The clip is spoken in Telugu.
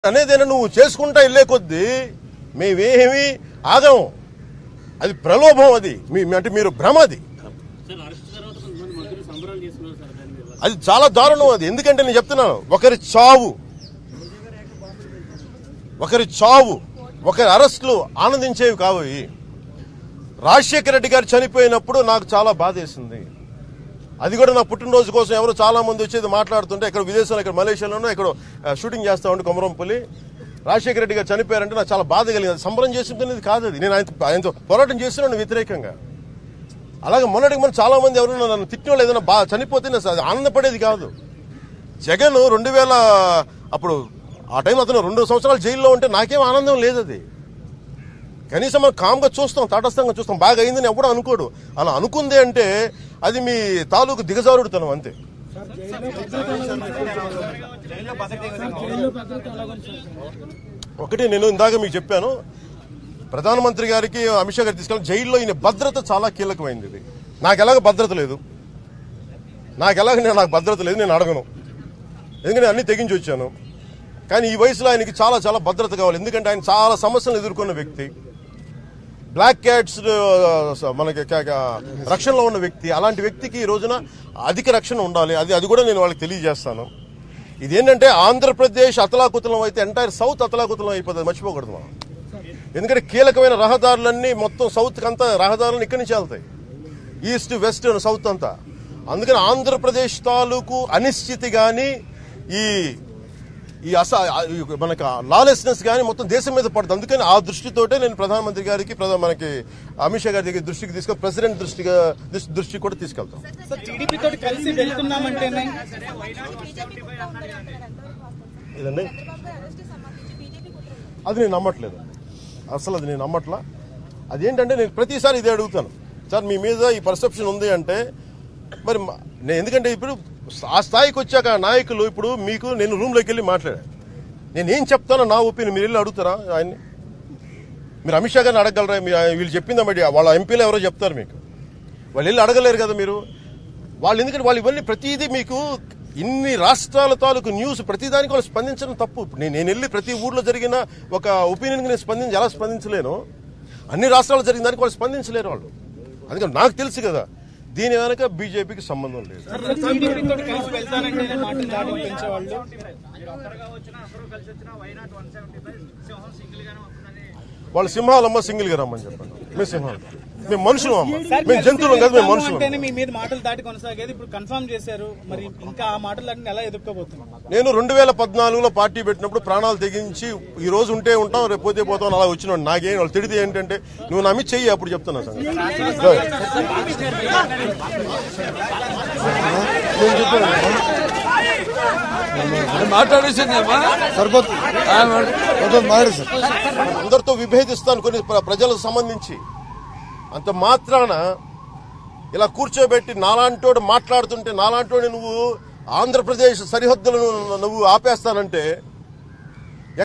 అనేదైనా నువ్వు చేసుకుంటా వెళ్ళే కొద్దీ మేమేమి ఆగము అది ప్రలోభం అది మీ అంటే మీరు భ్రమ అది సార్ అరెస్ట్ తర్వాత కొంతమంది మంత్రులు సంబరాలు చేస్తున్నారు సార్ దాని మీద అది చాలా దారుణం అది ఎందుకంటే నేను చెప్తున్నాను ఒకరి చావు ఒకరి చావు ఒకరి అరెస్టులు ఆనందించేవి కావు ఇవి. రాజశేఖర రెడ్డి గారు చనిపోయినప్పుడు నాకు చాలా బాధేసింది అది కూడా నా పుట్టినరోజు కోసం ఎవరు చాలా మంది వచ్చేది మాట్లాడుతుంటే ఇక్కడ విదేశాల్లో ఇక్కడ మలేషియాలోనూ ఇక్కడ ఆ, షూటింగ్ చేస్తా ఉంటే కొమరంపల్లి రాజశేఖర రెడ్డి గారు చనిపోయారంటే నాకు చాలా బాధ కలిగింది సంబరం చేసింది కాదు అది నేను ఆయనతో ఆయనతో పోరాటం చేస్తున్నాను వ్యతిరేకంగా అలాగే మొన్నటికి మనం చాలా మంది ఎవరైనా నన్ను తిట్టిన వాళ్ళు ఏదైనా బాగా చనిపోతే నేను అది ఆనందపడేది కాదు జగన్ రెండు వేల అప్పుడు ఆ టైం అతను రెండు సంవత్సరాలు జైల్లో ఉంటే నాకేం ఆనందం లేదు అది కనీసం మనం కామ్గా చూస్తాం తటస్థంగా చూస్తాం బాగా అయిందని ఎవడు అనుకోడు అలా అనుకుంది అంటే అది మీ తాలూకు దిగజారుడుతనం అంతే ఒకటి నేను ఇందాక మీకు చెప్పాను ప్రధానమంత్రి గారికి అమిత్ షా గారు తీసుకెళ్ళి జైల్లో ఈయన భద్రత చాలా కీలకమైంది ఇది నాకు ఎలాగ భద్రత లేదు నాకు ఎలాగ నేను నాకు భద్రత లేదు నేను అడగను ఎందుకంటే అన్ని తెగించి వచ్చాను కానీ ఈ వయసులో ఆయనకి చాలా చాలా భద్రత కావాలి ఎందుకంటే ఆయన చాలా సమస్యలు ఎదుర్కొన్న వ్యక్తి బ్లాక్ క్యాట్స్ ఆ, మనకి క- క- రక్షణలో ఉన్న వ్యక్తి అలాంటి వ్యక్తికి ఈ రోజున అధిక రక్షణ ఉండాలి అది అది కూడా నేను వాళ్ళకి తెలియజేస్తాను ఇదేంటంటే ఆంధ్రప్రదేశ్ అతలాకుతలం అయితే ఎంటైర్ సౌత్ అతలాకుతలం అయిపోతుంది మర్చిపోకూడదు మనం ఎందుకంటే కీలకమైన రహదారులన్నీ మొత్తం సౌత్ అంతా రహదారులు ఇక్కడి నుంచి వెళ్తాయి ఈస్ట్ వెస్ట్ సౌత్ అంతా అందుకని ఆంధ్రప్రదేశ్ తాలూకు అనిశ్చితి కానీ ఈ ఈ అస ఈ మనకి లాలెస్నెస్ కానీ మొత్తం దేశం మీద పడుతుంది అందుకని ఆ దృష్టితోటే నేను ప్రధానమంత్రి గారికి ప్రధాన మనకి అమిత్ షా గారి దగ్గర దృష్టికి తీసుకొని ప్రెసిడెంట్ దృష్టిగా దృష్టి- దృష్టికి కూడా తీసుకెళ్తాం సార్ టీడీపీ తోటి కలిసి వెళ్తున్నామంటేనే ఇదండి అది నేను నమ్మట్లేదు అసలు అది నేను నమ్మట్లా అదేంటంటే నేను ప్రతిసారి ఇదే అడుగుతాను సార్ మీ మీద ఈ పర్సెప్షన్ ఉంది అంటే మరి మ- నేను ఎందుకంటే ఇప్పుడు ఆ స్థాయికి వచ్చాక ఆ నాయకులు ఇప్పుడు మీకు నేను రూమ్లోకి వెళ్ళి మాట్లాడా నేను ఏం చెప్తానో నా ఒపీనియన్ మీరు వెళ్ళి అడుగుతారా ఆయన్ని మీరు అమిత్ షా గారిని అడగలరా మీరు ఆయన- వీళ్ళు చెప్పిందా మరి వాళ్ళ ఎంపీలు ఎవరో చెప్తారు మీకు వాళ్ళు వెళ్ళి అడగలేరు కదా మీరు వాళ్ళు ఎందుకంటే వాళ్ళు ఇవన్నీ ప్రతిదీ మీకు ఇన్ని రాష్ట్రాల తాలూకు న్యూస్ ప్రతిదానికి వాళ్ళు స్పందించడం తప్పు ఇప్పుడు నేను నేను వెళ్ళి ప్రతి ఊర్లో జరిగిన ఒక ఒపీనియన్కి నేను స్పందించి ఎలా స్పందించలేను అన్ని రాష్ట్రాల్లో జరిగిన దానికి వాళ్ళు స్పందించలేరు వాళ్ళు అందుకని నాకు తెలుసు కదా దీని వెనక బీజేపీకి సంబంధం లేదు టీడీపీ తోటి కలిసి వెళ్తానంటేనే మాటలు దాడి పెంచేవాళ్ళు వాళ్ళు సింహాలమ్మ సింగిల్గా రమ్మని చెప్పండి మేము సింహాలు మేము మనుషులు అమ్మ మేము జంతువులం కాదు మేము మనుషులు అంటేనే మీ మీద మాటలు దాటి కొనసాగేది ఇప్పుడు కన్ఫర్మ్ చేశారు మరి ఇంకా ఆ మాటలు దాటిని ఎలా ఎదుర్కోబోతున్నారు నేను రెండు వేల పద్నాలుగులో పార్టీ పెట్టినప్పుడు ప్రాణాలు తెగించి ఈ రోజు ఉంటే ఉంటాం రేపు పోతే పోతాం అలా వచ్చిన నాకేం వాళ్ళు తిడితే ఏంటంటే నువ్వు నమ్మి చెయ్యి అప్పుడు చెప్తున్నా సంగతి నేను చెప్పాను మాట్లాడేసిందమ్మా సరిపోతుంది మాట్లాడు సార్ అందరితో విభేదిస్తాను కొన్ని ప్ర- ప్రజలకు సంబంధించి అంత మాత్రాన ఇలా కూర్చోబెట్టి నాలాంటోడు మాట్లాడుతుంటే నాలాంటోడు నువ్వు ఆంధ్రప్రదేశ్ సరిహద్దులను నువ్వు ఆపేస్తానంటే